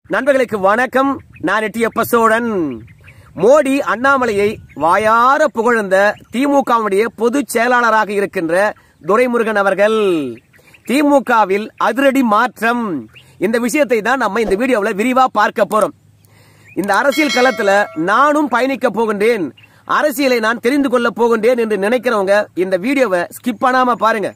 நண்பர்களுக்கு வணக்கம் நான் எட்டியப்ப சோழன் மோடி அண்ணாமலையை வாயார புகழ்ந்த திமுகவுடைய பொதுச் செயலாளராக இருக்கின்ற துரைமுருகன் அவர்கள் திமுகவில் அதிரடி மாற்றம் இந்த விஷயத்தை தான் நம்ம இந்த வீடியோவில் விரிவா பார்க்க போறோம் இந்த அரசியல் களத்துல நானும் பயணிக்க போகின்றேன் அரசியலை நான் தெரிந்து கொள்ள போகின்றேன் என்று நினைக்கிறவங்க இந்த வீடியோவை ஸ்கிப் பண்ணாம பாருங்க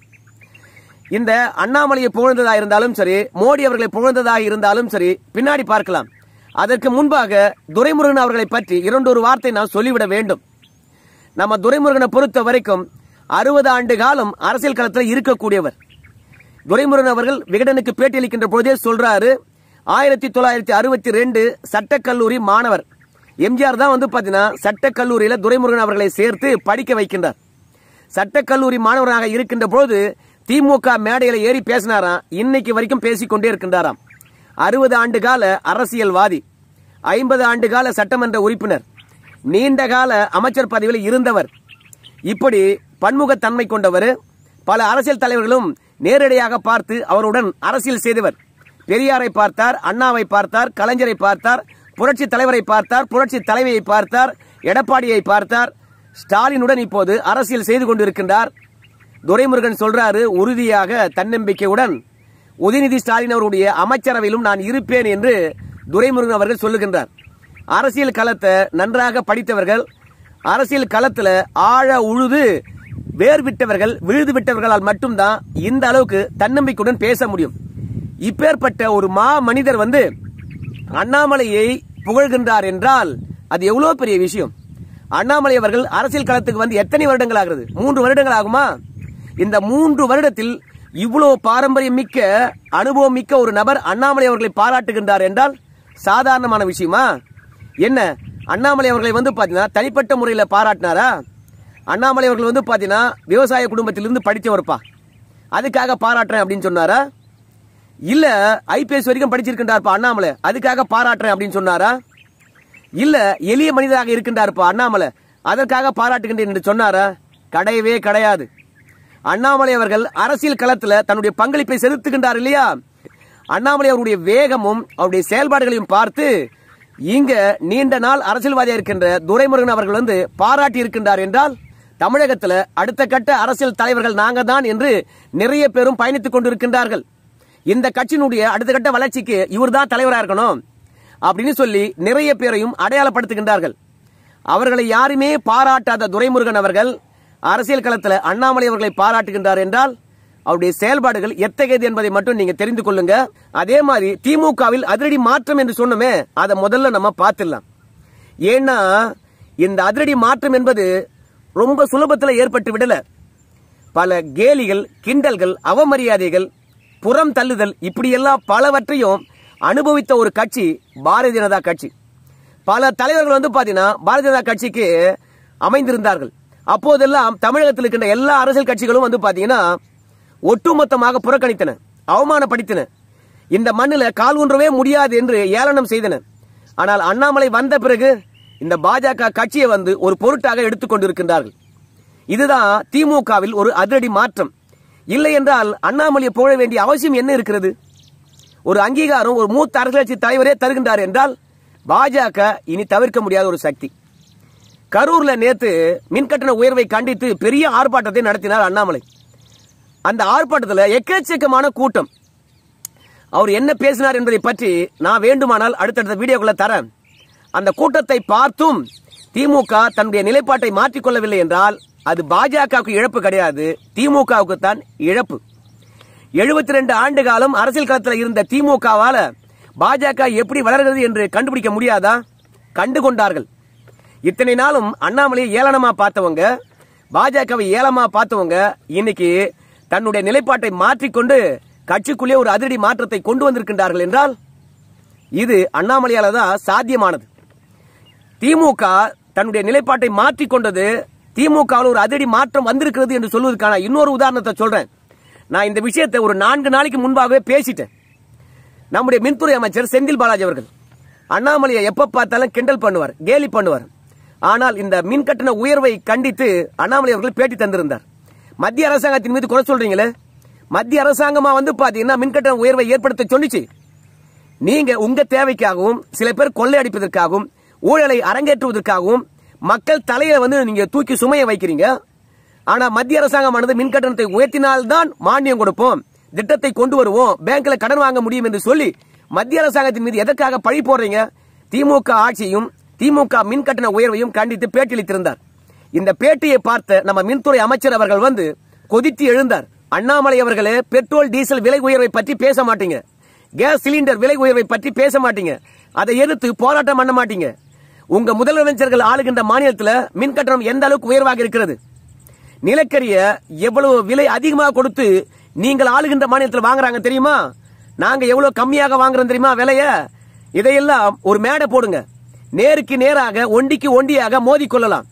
இந்த அண்ணாமலையை புகழ்ந்ததா இருந்தாலும் சரி மோடி அவர்களை புகழ்ந்ததாக இருந்தாலும் சரி பின்னாடி பார்க்கலாம் அதற்கு முன்பாக துரைமுருகன் அவர்களை பற்றி இரண்டொரு வார்த்தை நான் சொல்லிவிட வேண்டும் நம்ம துரைமுருகனை பொறுத்த வரைக்கும் அறுபது ஆண்டு காலம் அரசியல் களத்தில் இருக்கக்கூடியவர் துரைமுருகன் அவர்கள் விகடனுக்கு பேட்டியளிக்கின்ற பொழுதே சொல்றாரு ஆயிரத்தி தொள்ளாயிரத்தி அறுபத்தி ரெண்டு சட்டக்கல்லூரி மாணவர் எம்ஜிஆர் தான் வந்து பாத்தீங்கன்னா சட்டக்கல்லூரியில துரைமுருகன் அவர்களை சேர்த்து படிக்க வைக்கின்றார் சட்டக்கல்லூரி மாணவராக இருக்கின்ற போது திமுக மேடையில ஏறி பேசினாராம் இன்னைக்கு வரைக்கும் பேசிக்கொண்டே இருக்கின்றாராம் அறுபது ஆண்டு கால அரசியல்வாதி ஐம்பது ஆண்டு கால சட்டமன்ற உறுப்பினர் நீண்ட கால அமைச்சர் பதவியில் இருந்தவர் இப்படி பன்முகத்தன்மை கொண்டவர் பல அரசியல் தலைவர்களும் நேரடியாக பார்த்து அவருடன் அரசியல் செய்தவர் பெரியாரை பார்த்தார் அண்ணாவை பார்த்தார் கலைஞரை பார்த்தார் புரட்சி தலைவரை பார்த்தார் புரட்சி தலைவியை பார்த்தார் எடப்பாடியை பார்த்தார் ஸ்டாலினுடன் இப்போது அரசியல் செய்து கொண்டிருக்கின்றார் துரைமுருகன் சொல்றாரு உறுதியாக தன்னம்பிக்கையுடன் உதயநிதி ஸ்டாலின் அவருடைய அமைச்சரவையிலும் நான் இருப்பேன் என்று துரைமுருகன் அவர்கள் சொல்லுகின்றார் அரசியல் களத்தை நன்றாக படித்தவர்கள் அரசியல் களத்துல ஆழ உழுது வேர் விட்டவர்கள் விழுது விட்டவர்களால் மட்டும்தான் இந்த அளவுக்கு தன்னம்பிக்கையுடன் பேச முடியும் இப்பேற்பட்ட ஒரு மா மனிதர் வந்து அண்ணாமலையை புகழ்கின்றார் என்றால் அது எவ்வளவு பெரிய விஷயம் அண்ணாமலை அவர்கள் அரசியல் களத்துக்கு வந்து எத்தனை வருடங்கள் ஆகிறது மூன்று வருடங்கள் ஆகுமா இந்த மூன்று வருடத்தில் இவ்வளவு பாரம்பரியம் மிக்க அனுபவம் மிக்க ஒரு நபர் அண்ணாமலை அவர்களை பாராட்டுகின்றார் என்றால் சாதாரணமான விஷயமா என்ன அண்ணாமலை அவர்களை வந்து பாத்தீங்கன்னா தனிப்பட்ட முறையில் பாராட்டினாரா அண்ணாமலை அவர்கள் வந்து பாத்தீங்கன்னா விவசாய குடும்பத்திலிருந்து படிச்சவர்ப்பா அதுக்காக பாராட்டுறேன் அப்படின்னு சொன்னாரா இல்ல ஐபிஎஸ் வரைக்கும் படிச்சிருக்கின்றார்ப்பா அண்ணாமலை அதுக்காக பாராட்டுறேன் அப்படின்னு சொன்னாரா இல்ல எளிய மனிதராக இருக்கின்றார்ப்பா அண்ணாமலை அதற்காக பாராட்டுகின்றேன் என்று சொன்னாரா கிடையவே கிடையாது அண்ணாமலை அவர்கள் அரசியல் களத்துல தன்னுடைய பங்களிப்பை செலுத்துகின்றார் இல்லையா அண்ணாமலை அவருடைய வேகமும் அவருடைய செயல்பாடுகளையும் பார்த்து இங்க நீண்ட நாள் அரசியல்வாதியா இருக்கின்ற துரைமுருகன் அவர்கள் வந்து பாராட்டி இருக்கின்றார் என்றால் தமிழகத்துல அடுத்த கட்ட அரசியல் தலைவர்கள் நாங்க தான் என்று நிறைய பேரும் பயணித்துக் கொண்டிருக்கின்றார்கள் இந்த கட்சியினுடைய அடுத்த கட்ட வளர்ச்சிக்கு இவர் தான் தலைவராக இருக்கணும் அப்படின்னு சொல்லி நிறைய பேரையும் அடையாளப்படுத்துகின்றார்கள் அவர்களை யாருமே பாராட்டாத துரைமுருகன் அவர்கள் அரசியல் களத்தில் அண்ணாமலை அவர்களை பாராட்டுகின்றார் என்றால் அவருடைய செயல்பாடுகள் எத்தகையது என்பதை மட்டும் நீங்க தெரிந்து கொள்ளுங்க அதே மாதிரி திமுகவில் அதிரடி மாற்றம் என்று சொன்னோமே அதை முதல்ல நம்ம பார்த்துடலாம் ஏன்னா இந்த அதிரடி மாற்றம் என்பது ரொம்ப சுலபத்தில் ஏற்பட்டு விடல பல கேலிகள் கிண்டல்கள் அவமரியாதைகள் புறம் தள்ளுதல் இப்படியெல்லாம் பலவற்றையும் அனுபவித்த ஒரு கட்சி பாரதிய ஜனதா கட்சி பல தலைவர்கள் வந்து பாத்தீங்கன்னா பாரதிய ஜனதா கட்சிக்கு அமைந்திருந்தார்கள் அப்போதெல்லாம் தமிழகத்தில் இருக்கின்ற எல்லா அரசியல் கட்சிகளும் வந்து பாத்தீங்கன்னா ஒட்டுமொத்தமாக புறக்கணித்தன அவமானப்படுத்தின இந்த மண்ணில் கால் ஊன்றவே முடியாது என்று ஏளனம் செய்தன ஆனால் அண்ணாமலை வந்த பிறகு இந்த பாஜக கட்சியை வந்து ஒரு பொருட்டாக எடுத்துக்கொண்டிருக்கின்றார்கள் இதுதான் திமுகவில் ஒரு அதிரடி மாற்றம் இல்லை என்றால் அண்ணாமலையை புகழ வேண்டிய அவசியம் என்ன இருக்கிறது ஒரு அங்கீகாரம் ஒரு மூத்த அரசியல் கட்சி தலைவரே தருகின்றார் என்றால் பாஜக இனி தவிர்க்க முடியாத ஒரு சக்தி கரூர்ல நேத்து மின்கட்டண உயர்வை கண்டித்து பெரிய ஆர்ப்பாட்டத்தை நடத்தினார் அண்ணாமலை அந்த ஆர்ப்பாட்டத்தில் எக்கச்சக்கமான கூட்டம் அவர் என்ன பேசினார் என்பதை பற்றி நான் வேண்டுமானால் அடுத்தடுத்த வீடியோக்குள்ள தரேன் அந்த கூட்டத்தை பார்த்தும் திமுக தன்னுடைய நிலைப்பாட்டை மாற்றிக்கொள்ளவில்லை என்றால் அது பாஜகவுக்கு இழப்பு கிடையாது திமுகவுக்கு தான் இழப்பு எழுபத்தி ரெண்டு ஆண்டு காலம் அரசியல் களத்தில் இருந்த திமுகவால பாஜக எப்படி வளர்கிறது என்று கண்டுபிடிக்க முடியாதா கண்டு கொண்டார்கள் இத்தனை நாளும் அண்ணாமலையை ஏளனமா பார்த்தவங்க பாஜகவை ஏளமா பார்த்தவங்க இன்னைக்கு தன்னுடைய நிலைப்பாட்டை மாற்றிக்கொண்டு கட்சிக்குள்ளே ஒரு அதிரடி மாற்றத்தை கொண்டு வந்திருக்கின்றார்கள் என்றால் இது அண்ணாமலையால தான் சாத்தியமானது திமுக தன்னுடைய நிலைப்பாட்டை மாற்றிக்கொண்டது திமுகவில் ஒரு அதிரடி மாற்றம் வந்திருக்கிறது என்று சொல்வதற்கான இன்னொரு உதாரணத்தை சொல்றேன் நான் இந்த விஷயத்தை ஒரு நான்கு நாளைக்கு முன்பாகவே பேசிட்டேன் நம்முடைய மின்துறை அமைச்சர் செந்தில் பாலாஜி அவர்கள் அண்ணாமலையை எப்ப பார்த்தாலும் கிண்டல் பண்ணுவார் கேலி பண்ணுவார் ஆனால் இந்த மின் கட்டண உயர்வை கண்டித்து அண்ணாமலை அவர்கள் பேட்டி தந்திருந்தார் மத்திய அரசாங்கத்தின் மீது குறை சொல்றீங்களே மத்திய அரசாங்கமா வந்து பாத்தீங்கன்னா மின் கட்டண உயர்வை ஏற்படுத்த சொன்னிச்சு நீங்க உங்க தேவைக்காகவும் சில பேர் கொள்ளையடிப்பதற்காகவும் ஊழலை அரங்கேற்றுவதற்காகவும் மக்கள் தலையை வந்து நீங்க தூக்கி சுமையை வைக்கிறீங்க ஆனா மத்திய அரசாங்கமானது மின் கட்டணத்தை உயர்த்தினால்தான் மானியம் கொடுப்போம் திட்டத்தை கொண்டு வருவோம் பேங்க்ல கடன் வாங்க முடியும் என்று சொல்லி மத்திய அரசாங்கத்தின் மீது எதற்காக பழி போடுறீங்க திமுக ஆட்சியும் திமுக மின் கட்டண உயர்வையும் கண்டித்து பேட்டியளித்திருந்தார் இந்த பேட்டியை பார்த்த நம்ம மின்துறை அமைச்சர் அவர்கள் வந்து கொதித்து எழுந்தார் அண்ணாமலை அவர்களே பெட்ரோல் டீசல் விலை உயர்வை பற்றி பேச மாட்டீங்க கேஸ் சிலிண்டர் விலை உயர்வை பற்றி பேச மாட்டீங்க அதை எதிர்த்து போராட்டம் பண்ண மாட்டீங்க உங்க முதலமைச்சர்கள் ஆளுகின்ற மாநிலத்தில் மின் கட்டணம் எந்த அளவுக்கு உயர்வாக இருக்கிறது நிலக்கரிய எவ்வளவு விலை அதிகமாக கொடுத்து நீங்கள் ஆளுகின்ற மாநிலத்தில் வாங்குறாங்க தெரியுமா நாங்க எவ்வளவு கம்மியாக வாங்குறோம் தெரியுமா விலைய இதையெல்லாம் ஒரு மேடை போடுங்க நேருக்கு நேராக ஒண்டிக்கு ஒண்டியாக மோதி கொள்ளலாம்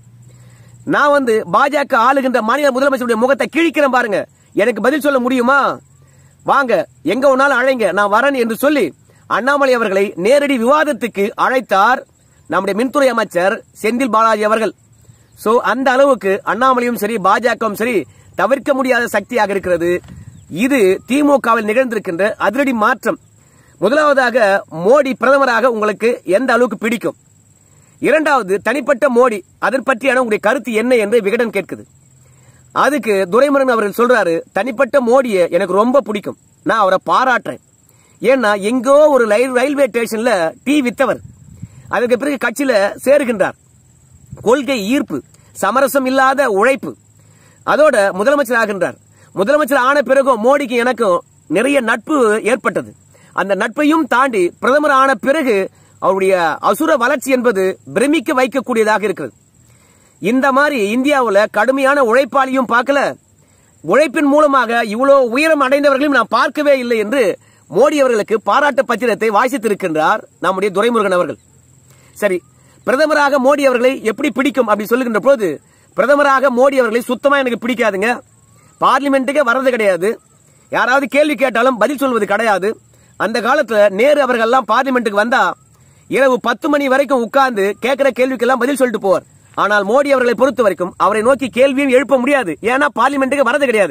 நான் வந்து பாஜக ஆளுகின்ற மாநில முதலமைச்சருடைய முகத்தை கிழிக்கிறேன் பாருங்க எனக்கு பதில் சொல்ல முடியுமா வாங்க எங்க ஒன்னாலும் அழைங்க நான் வரேன் என்று சொல்லி அண்ணாமலை அவர்களை நேரடி விவாதத்துக்கு அழைத்தார் நம்முடைய மின்துறை அமைச்சர் செந்தில் பாலாஜி அவர்கள் சோ அந்த அளவுக்கு அண்ணாமலையும் சரி பாஜகவும் சரி தவிர்க்க முடியாத சக்தியாக இருக்கிறது இது திமுகவில் நிகழ்ந்திருக்கின்ற அதிரடி மாற்றம் முதலாவதாக மோடி பிரதமராக உங்களுக்கு எந்த அளவுக்கு பிடிக்கும் இரண்டாவது தனிப்பட்ட மோடி அதன் பற்றியான உங்களுடைய கருத்து என்ன என்று விகடன் கேட்குது அதுக்கு துரைமுருகன் அவர்கள் சொல்றாரு தனிப்பட்ட மோடியை எனக்கு ரொம்ப பிடிக்கும் நான் அவரை பாராட்டுறேன் ஏன்னா எங்கோ ஒரு ரயில் ரயில்வே ஸ்டேஷன்ல டீ வித்தவர் அதுக்கு பிறகு கட்சியில சேருகின்றார் கொள்கை ஈர்ப்பு சமரசம் இல்லாத உழைப்பு அதோட முதலமைச்சர் ஆகின்றார் முதலமைச்சர் ஆன பிறகும் மோடிக்கு எனக்கும் நிறைய நட்பு ஏற்பட்டது அந்த நட்பையும் தாண்டி பிரதமர் ஆன பிறகு அவருடைய அசுர வளர்ச்சி என்பது பிரமிக்க வைக்கக்கூடியதாக இருக்கிறது இந்த மாதிரி இந்தியாவுல கடுமையான உழைப்பாளியும் பார்க்கல உழைப்பின் மூலமாக இவ்வளவு உயரம் அடைந்தவர்களையும் நான் பார்க்கவே இல்லை என்று மோடி அவர்களுக்கு பாராட்டு பத்திரத்தை வாசித்திருக்கின்றார் நம்முடைய துரைமுருகன் அவர்கள் சரி பிரதமராக மோடி அவர்களை எப்படி பிடிக்கும் அப்படி சொல்லுகின்ற போது பிரதமராக மோடி அவர்களை சுத்தமா எனக்கு பிடிக்காதுங்க பார்லிமெண்ட்டுக்கே வர்றது கிடையாது யாராவது கேள்வி கேட்டாலும் பதில் சொல்வது கிடையாது அந்த காலத்துல நேரு அவர்கள் எல்லாம் பார்லிமெண்ட்டுக்கு வந்தா இரவு பத்து மணி வரைக்கும் உட்கார்ந்து கேட்கிற கேள்விக்கெல்லாம் பதில் சொல்லிட்டு போவார் ஆனால் மோடி அவர்களை பொறுத்த வரைக்கும் அவரை நோக்கி கேள்வியும் எழுப்ப முடியாது ஏன்னா பார்லிமெண்ட்டுக்கு வரது கிடையாது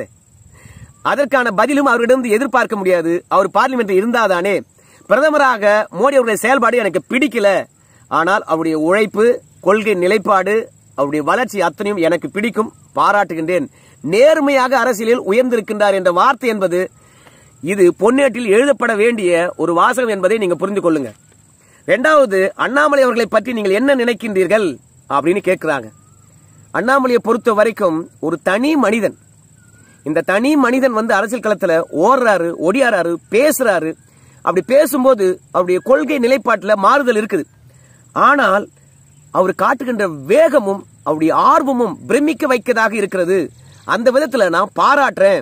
அதற்கான பதிலும் அவரிடம் எதிர்பார்க்க முடியாது அவர் பார்லிமெண்ட் இருந்தாதானே பிரதமராக மோடி அவருடைய செயல்பாடு எனக்கு பிடிக்கல ஆனால் அவருடைய உழைப்பு கொள்கை நிலைப்பாடு அவருடைய வளர்ச்சி அத்தனையும் எனக்கு பிடிக்கும் பாராட்டுகின்றேன் நேர்மையாக அரசியலில் உயர்ந்திருக்கின்றார் என்ற வார்த்தை என்பது இது பொன்னேட்டில் எழுதப்பட வேண்டிய ஒரு வாசகம் என்பதை நீங்க புரிந்து கொள்ளுங்க ரெண்டாவது அண்ணாமலை அவர்களை பற்றி நீங்கள் என்ன நினைக்கின்றீர்கள் அப்படின்னு கேட்கிறாங்க அண்ணாமலையை பொறுத்த வரைக்கும் ஒரு தனி மனிதன் இந்த தனி மனிதன் வந்து அரசியல் களத்துல ஓடுறாரு ஒடியாராரு பேசுறாரு அப்படி பேசும்போது அவருடைய கொள்கை நிலைப்பாட்டில் மாறுதல் இருக்குது ஆனால் அவர் காட்டுகின்ற வேகமும் அவருடைய ஆர்வமும் பிரமிக்க வைக்கதாக இருக்கிறது அந்த விதத்துல நான் பாராட்டுறேன்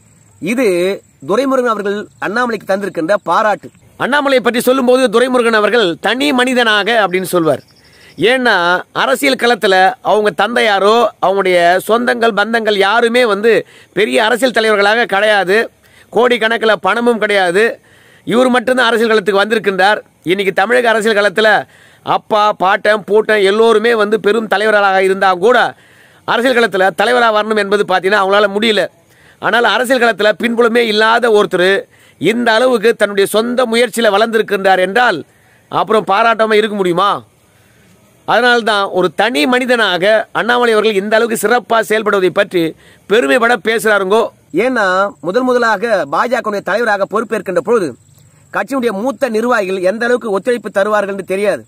இது துரைமுருகன் அவர்கள் அண்ணாமலைக்கு தந்திருக்கின்ற பாராட்டு அண்ணாமலையை பற்றி சொல்லும்போது துரைமுருகன் அவர்கள் தனி மனிதனாக அப்படின்னு சொல்வார் ஏன்னா அரசியல் களத்தில் அவங்க தந்தையாரோ அவங்களுடைய சொந்தங்கள் பந்தங்கள் யாருமே வந்து பெரிய அரசியல் தலைவர்களாக கிடையாது கோடிக்கணக்கில் பணமும் கிடையாது இவர் மட்டும்தான் அரசியல் களத்துக்கு வந்திருக்கின்றார் இன்னைக்கு தமிழக அரசியல் களத்தில் அப்பா பாட்டன் பூட்டன் எல்லோருமே வந்து பெரும் தலைவர்களாக இருந்தால் கூட அரசியல் களத்தில் தலைவராக வரணும் என்பது பார்த்தீங்கன்னா அவங்களால முடியல ஆனால் அரசியல் களத்தில் பின்புலமே இல்லாத ஒருத்தர் இந்த அளவுக்கு தன்னுடைய சொந்த முயற்சியில் வளர்ந்திருக்கின்றார் என்றால் அப்புறம் பாராட்டாமல் இருக்க முடியுமா அதனால்தான் ஒரு தனி மனிதனாக அண்ணாமலை அவர்கள் இந்த அளவுக்கு சிறப்பாக செயல்படுவதை பற்றி பெருமைப்பட பேசுறாருங்கோ ஏன்னா முதல் முதலாக பாஜக தலைவராக பொறுப்பேற்கின்ற பொழுது கட்சியினுடைய மூத்த நிர்வாகிகள் எந்த அளவுக்கு ஒத்துழைப்பு தருவார்கள் என்று தெரியாது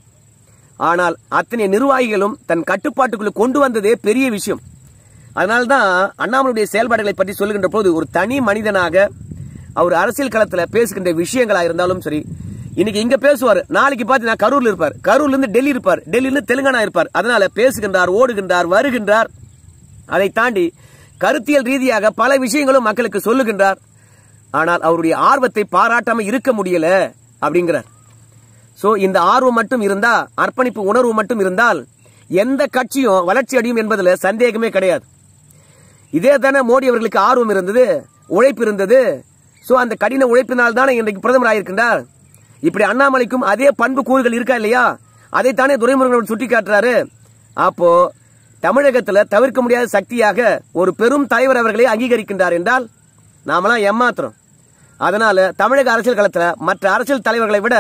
ஆனால் அத்தனை நிர்வாகிகளும் தன் கட்டுப்பாட்டுக்குள்ள கொண்டு வந்ததே பெரிய விஷயம் அதனால்தான் அண்ணாமலையுடைய செயல்பாடுகளை பற்றி சொல்லுகின்ற போது ஒரு தனி மனிதனாக அவர் அரசியல் களத்துல பேசுகின்ற விஷயங்களா இருந்தாலும் சரி இன்னைக்கு இங்க பேசுவார் நாளைக்கு பார்த்தீங்கன்னா கரூர்ல இருப்பார் கரூர்ல இருந்து டெல்லி இருப்பார் டெல்லியில இருந்து தெலுங்கானா இருப்பார் அதனால பேசுகின்றார் ஓடுகின்றார் வருகின்றார் அதை தாண்டி கருத்தியல் ரீதியாக பல விஷயங்களும் மக்களுக்கு சொல்லுகின்றார் ஆனால் அவருடைய ஆர்வத்தை பாராட்டாம இருக்க முடியல அப்படிங்கிறார் சோ இந்த ஆர்வம் மட்டும் இருந்தா அர்ப்பணிப்பு உணர்வு மட்டும் இருந்தால் எந்த கட்சியும் வளர்ச்சி அடையும் என்பதுல சந்தேகமே கிடையாது இதே தானே மோடி அவர்களுக்கு ஆர்வம் இருந்தது உழைப்பு இருந்தது சோ அந்த கடின உழைப்பினால் தானே இன்றைக்கு பிரதமர் ஆயிருக்கின்றார் இப்படி அண்ணாமலைக்கும் அதே பண்பு கூறுகள் இருக்கா இல்லையா அதைத்தானே துரைமுருகன் சுட்டி காட்டுறாரு அப்போ தமிழகத்துல தவிர்க்க முடியாத சக்தியாக ஒரு பெரும் தலைவர் அவர்களை அங்கீகரிக்கின்றார் என்றால் நாமெல்லாம் ஏமாத்துறோம் அதனால தமிழக அரசியல் களத்துல மற்ற அரசியல் தலைவர்களை விட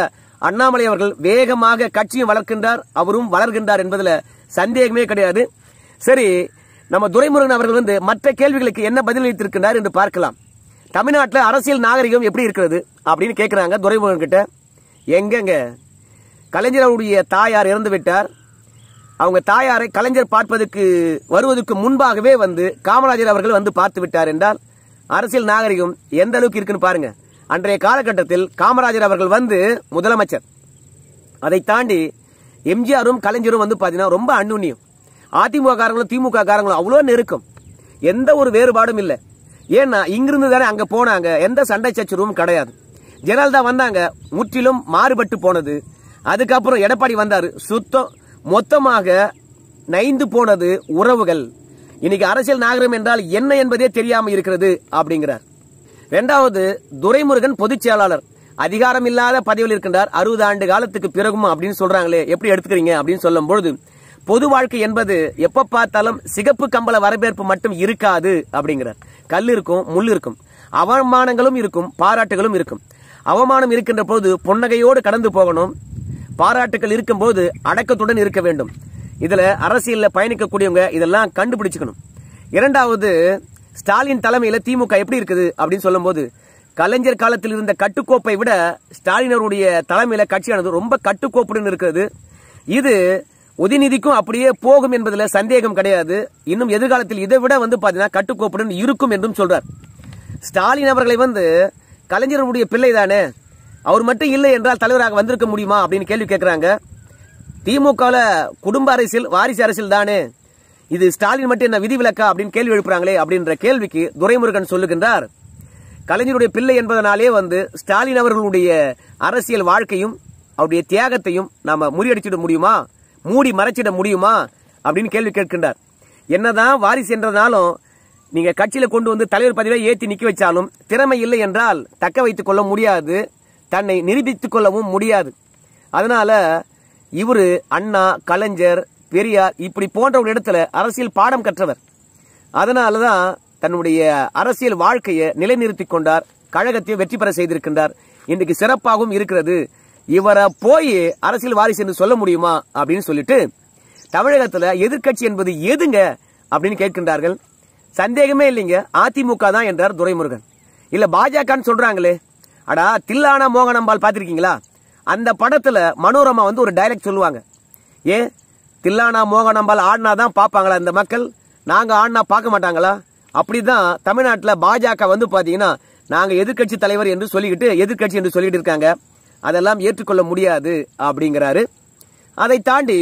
அண்ணாமலை அவர்கள் வேகமாக கட்சியும் வளர்க்கின்றார் அவரும் வளர்கின்றார் என்பதுல சந்தேகமே கிடையாது சரி நம்ம துரைமுருகன் அவர்கள் வந்து மற்ற கேள்விகளுக்கு என்ன பதிலளித்திருக்கின்றார் என்று பார்க்கலாம் தமிழ்நாட்டில் அரசியல் நாகரிகம் எப்படி இருக்கிறது அப்படின்னு கேட்கிறாங்க துரைமுருகன் கிட்ட எங்கங்க கலைஞர் அவருடைய தாயார் இறந்து விட்டார் அவங்க தாயாரை கலைஞர் பார்ப்பதற்கு வருவதற்கு முன்பாகவே வந்து காமராஜர் அவர்கள் வந்து பார்த்து விட்டார் என்றால் அரசியல் நாகரிகம் எந்த அளவுக்கு இருக்குன்னு பாருங்க அன்றைய காலகட்டத்தில் காமராஜர் அவர்கள் வந்து முதலமைச்சர் அதை தாண்டி எம்ஜிஆரும் கலைஞரும் வந்து பாத்தீங்கன்னா ரொம்ப அந்நுண்ணியம் அதிமுக காரங்களும் திமுக காரங்களும் அவ்வளோ நெருக்கம் எந்த ஒரு வேறுபாடும் இல்லை ஏன்னா இங்கிருந்து தானே அங்க போனாங்க எந்த சண்டை சச்சரவும் கிடையாது ஜெயலலிதா வந்தாங்க முற்றிலும் மாறுபட்டு போனது அதுக்கப்புறம் எடப்பாடி வந்தாரு சுத்தம் மொத்தமாக நைந்து போனது உறவுகள் இன்னைக்கு அரசியல் நாகரிகம் என்றால் என்ன என்பதே தெரியாம இருக்கிறது அப்படிங்கிறார் இரண்டாவது துரைமுருகன் பொதுச் செயலாளர் அதிகாரம் இல்லாத பதவியில் இருக்கின்றார் அறுபது ஆண்டு காலத்துக்கு பிறகும் அப்படின்னு சொல்றாங்களே எப்படி எடுத்துக்கிறீங்க அப்படின்னு சொல்லும் பொழுது பொது வாழ்க்கை என்பது எப்ப பார்த்தாலும் சிகப்பு கம்பள வரவேற்பு மட்டும் இருக்காது அப்படிங்கிறார் கல் இருக்கும் முள் இருக்கும் அவமானங்களும் இருக்கும் பாராட்டுகளும் இருக்கும் அவமானம் இருக்கின்ற போது புன்னகையோடு கடந்து போகணும் பாராட்டுகள் இருக்கும்போது அடக்கத்துடன் இருக்க வேண்டும் இதுல அரசியல்ல பயணிக்கக்கூடியவங்க இதெல்லாம் கண்டுபிடிச்சுக்கணும் இரண்டாவது ஸ்டாலின் தலைமையில திமுக எப்படி இருக்குது அப்படின்னு சொல்லும்போது கலைஞர் காலத்தில் இருந்த கட்டுக்கோப்பை விட ஸ்டாலின் அவருடைய தலைமையில கட்சியானது ரொம்ப கட்டுக்கோப்புடன் இருக்கிறது இது உதயநிதிக்கும் அப்படியே போகும் என்பதுல சந்தேகம் கிடையாது இன்னும் எதிர்காலத்தில் இதை விட வந்து பாத்தீங்கன்னா கட்டுக்கோப்புடன் இருக்கும் என்றும் சொல்றார் ஸ்டாலின் அவர்களை வந்து கலைஞருடைய பிள்ளை தானே அவர் மட்டும் இல்லை என்றால் தலைவராக வந்திருக்க முடியுமா அப்படின்னு கேள்வி கேட்கிறாங்க திமுகல குடும்ப அரசியல் வாரிசு அரசியல் தானே இது ஸ்டாலின் மட்டும் என்ன விதிவிலக்கா அப்படின்னு கேள்வி எழுப்புறாங்களே அப்படின்ற கேள்விக்கு துரைமுருகன் சொல்லுகின்றார் கலைஞருடைய பிள்ளை என்பதனாலே வந்து ஸ்டாலின் அவர்களுடைய அரசியல் வாழ்க்கையும் அவருடைய தியாகத்தையும் நாம முறியடிச்சிட முடியுமா மூடி மறைச்சிட முடியுமா அப்படின்னு கேள்வி கேட்கின்றார் என்னதான் வாரிசு என்றதாலும் நீங்க கட்சியில கொண்டு வந்து தலைவர் பதவியை ஏத்தி நிக்க வச்சாலும் திறமை இல்லை என்றால் தக்க வைத்துக் கொள்ள முடியாது தன்னை நிரூபித்துக் கொள்ளவும் முடியாது அதனால இவரு அண்ணா கலைஞர் பெரியார் இப்படி போன்ற ஒரு இடத்துல அரசியல் பாடம் கற்றவர் அதனாலதான் தன்னுடைய அரசியல் வாழ்க்கையை நிலைநிறுத்திக் கொண்டார் கழகத்தையும் வெற்றி பெற செய்திருக்கின்றார் இன்றைக்கு சிறப்பாகவும் இருக்கிறது இவரை போய் அரசியல் வாரிசு என்று சொல்ல முடியுமா அப்படின்னு சொல்லிட்டு தமிழகத்துல எதிர்க்கட்சி என்பது எதுங்க அப்படின்னு கேட்கின்றார்கள் சந்தேகமே இல்லைங்க அதிமுக தான் என்றார் துரைமுருகன் இல்ல பாஜகன்னு சொல்றாங்களே அடா தில்லானா மோகனம்பால் பாத்திருக்கீங்களா அந்த படத்துல மனோரமா வந்து ஒரு டைலாக் சொல்லுவாங்க ஏ தில்லானா மோகனம்பால் ஆடினா தான் பார்ப்பாங்களா இந்த மக்கள் நாங்க ஆடினா பார்க்க மாட்டாங்களா அப்படிதான் தமிழ்நாட்டில் பாஜக வந்து பாத்தீங்கன்னா நாங்க எதிர்க்கட்சி தலைவர் என்று சொல்லிக்கிட்டு எதிர்க்கட்சி என்று சொல்லிட்டு இருக்காங்க அதெல்லாம் ஏற்றுக்கொள்ள முடியாது அப்படிங்கிறாரு அதை தாண்டி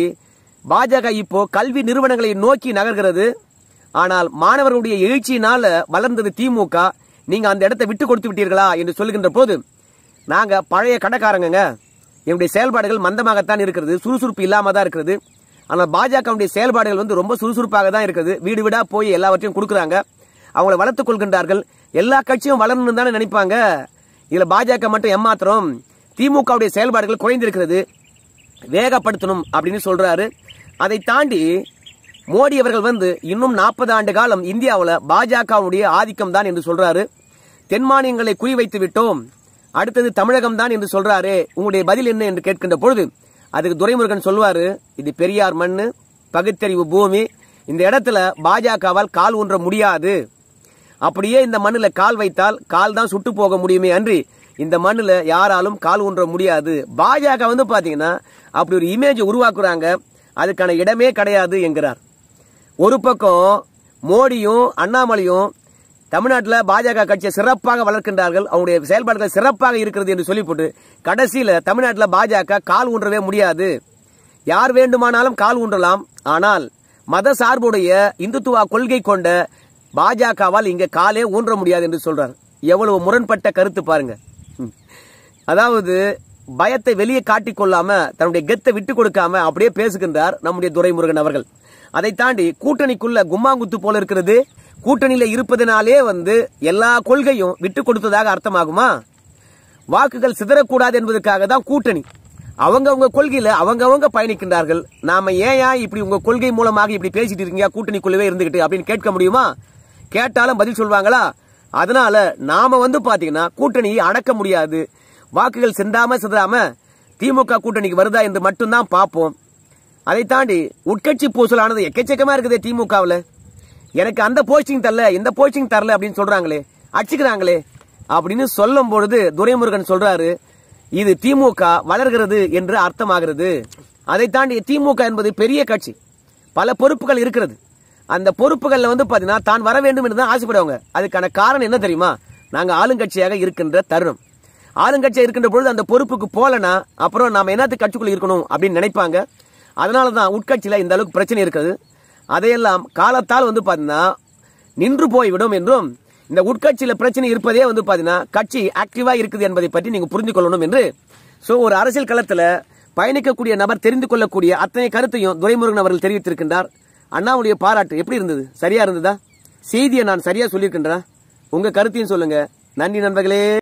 பாஜக இப்போ கல்வி நிறுவனங்களை நோக்கி நகர்கிறது ஆனால் மாணவர்களுடைய எழுச்சியினால வளர்ந்தது திமுக நீங்க அந்த இடத்தை விட்டு கொடுத்து விட்டீர்களா என்று சொல்லுகின்ற போது நாங்க பழைய கடைக்காரங்க என்னுடைய செயல்பாடுகள் மந்தமாகத்தான் இருக்கிறது சுறுசுறுப்பு இல்லாம தான் இருக்கிறது ஆனால் பாஜகவுடைய செயல்பாடுகள் வந்து ரொம்ப சுறுசுறுப்பாக தான் இருக்குது வீடு வீடா போய் எல்லாவற்றையும் கொடுக்குறாங்க அவங்கள வளர்த்துக் கொள்கின்றார்கள் எல்லா கட்சியும் வளரணும்னு தானே நினைப்பாங்க இதுல பாஜக மட்டும் ஏமாத்திரம் திமுகவுடைய செயல்பாடுகள் குறைந்திருக்கிறது வேகப்படுத்தணும் அப்படின்னு சொல்றாரு அதை தாண்டி மோடி அவர்கள் வந்து இன்னும் நாற்பது ஆண்டு காலம் இந்தியாவில் பாஜகவுடைய ஆதிக்கம் தான் என்று சொல்றாரு தென் மாநிலங்களை குறிவைத்து விட்டோம் அடுத்தது தமிழகம் தான் என்று சொல்றாரு உங்களுடைய பதில் என்ன என்று கேட்கின்ற பொழுது அதுக்கு துரைமுருகன் சொல்வாரு இது பெரியார் மண்ணு பகுத்தறிவு பூமி இந்த இடத்துல பாஜகவால் கால் ஊன்ற முடியாது அப்படியே இந்த மண்ணுல கால் வைத்தால் கால் தான் சுட்டு போக முடியுமே அன்றி இந்த மண்ணுல யாராலும் கால் ஊன்ற முடியாது பாஜக வந்து பாத்தீங்கன்னா அப்படி ஒரு இமேஜ் உருவாக்குறாங்க அதுக்கான இடமே கிடையாது என்கிறார் ஒரு பக்கம் மோடியும் அண்ணாமலையும் தமிழ்நாட்டில் பாஜக கட்சியை சிறப்பாக வளர்க்கின்றார்கள் அவங்களுடைய செயல்பாடுகள் சிறப்பாக இருக்கிறது என்று சொல்லி போட்டு கடைசியில தமிழ்நாட்டில் பாஜக கால் ஊன்றவே முடியாது யார் வேண்டுமானாலும் கால் ஊன்றலாம் ஆனால் மத சார்புடைய இந்துத்துவ கொள்கை கொண்ட பாஜகவால் இங்க காலே ஊன்ற முடியாது என்று சொல்றார் எவ்வளவு முரண்பட்ட கருத்து பாருங்க ம். அதாவது பயத்தை வெளியே காட்டிக் கொள்ளாம தன்னுடைய கெத்தை விட்டு கொடுக்காம அப்படியே பேசுகின்றார் நம்முடைய துரைமுருகன் அவர்கள் அதை தாண்டி கூட்டணிக்குள்ள கும்மாங்குத்து போல இருக்கிறது கூட்டணியில இருப்பதனாலே வந்து எல்லா கொள்கையும் விட்டு கொடுத்ததாக அர்த்தமாகுமா வாக்குகள் சிதறக்கூடாது என்பதற்காக தான் கூட்டணி அவங்கவங்க கொள்கையில அவங்கவங்க பயணிக்கின்றார்கள் நாம ஏன் இப்படி உங்க கொள்கை மூலமாக இப்படி பேசிட்டு இருக்கீங்க கூட்டணிக்குள்ளவே இருந்துகிட்டு அப்படின்னு கேட்க முடியுமா கேட்டாலும் பதில் சொல்வாங்களா அதனால நாம வந்து பாத்தீங்கன்னா கூட்டணியை அடக்க முடியாது வாக்குகள் சிந்தாம சிதறாம திமுக கூட்டணிக்கு வருதா என்று மட்டும்தான் பார்ப்போம் அதை தாண்டி உட்கட்சி பூசலானது எக்கச்சக்கமா இருக்குது திமுகவுல எனக்கு அந்த போஸ்டிங் தரல இந்த போஸ்டிங் தரல அப்படின்னு சொல்றாங்களே அடிச்சுக்கிறாங்களே அப்படின்னு சொல்லும் பொழுது துரைமுருகன் சொல்றாரு இது திமுக வளர்கிறது என்று அர்த்தமாகிறது அதை தாண்டி திமுக என்பது பெரிய கட்சி பல பொறுப்புகள் இருக்கிறது அந்த பொறுப்புகள்ல வந்து பாத்தீங்கன்னா தான் வர வேண்டும் என்று தான் ஆசைப்படுவாங்க அதுக்கான காரணம் என்ன தெரியுமா நாங்க ஆளுங்கட்சியாக இருக்கின்ற தருணம் ஆளுங்கட்சியா இருக்கின்ற பொழுது அந்த பொறுப்புக்கு போலனா அப்புறம் நாம என்னத்துக்கு கட்சிக்குள்ள இருக்கணும் அப்படின்னு நினைப்பாங்க அதனால தான் உட்கட்சியில இந்த அளவுக்கு பிரச்சனை இருக்குது அதையெல்லாம் காலத்தால் வந்து பாத்தீங்கன்னா நின்று போய்விடும் என்றும் இந்த உட்கட்சியில பிரச்சனை இருப்பதே வந்து பாத்தீங்கன்னா கட்சி ஆக்டிவா இருக்குது என்பதை பற்றி நீங்க புரிந்து கொள்ளணும் என்று சோ ஒரு அரசியல் களத்துல பயணிக்கக்கூடிய நபர் தெரிந்து கொள்ளக்கூடிய அத்தனை கருத்தையும் துரைமுருகன் அவர்கள் தெரிவித்திருக்கின்றார் அண்ணாவுடைய பாராட்டு எப்படி இருந்தது சரியா இருந்ததா செய்தியை நான் சரியா சொல்லியிருக்கின்றேன் உங்க கருத்தையும் சொல்லுங்க நன்றி நண்பர்களே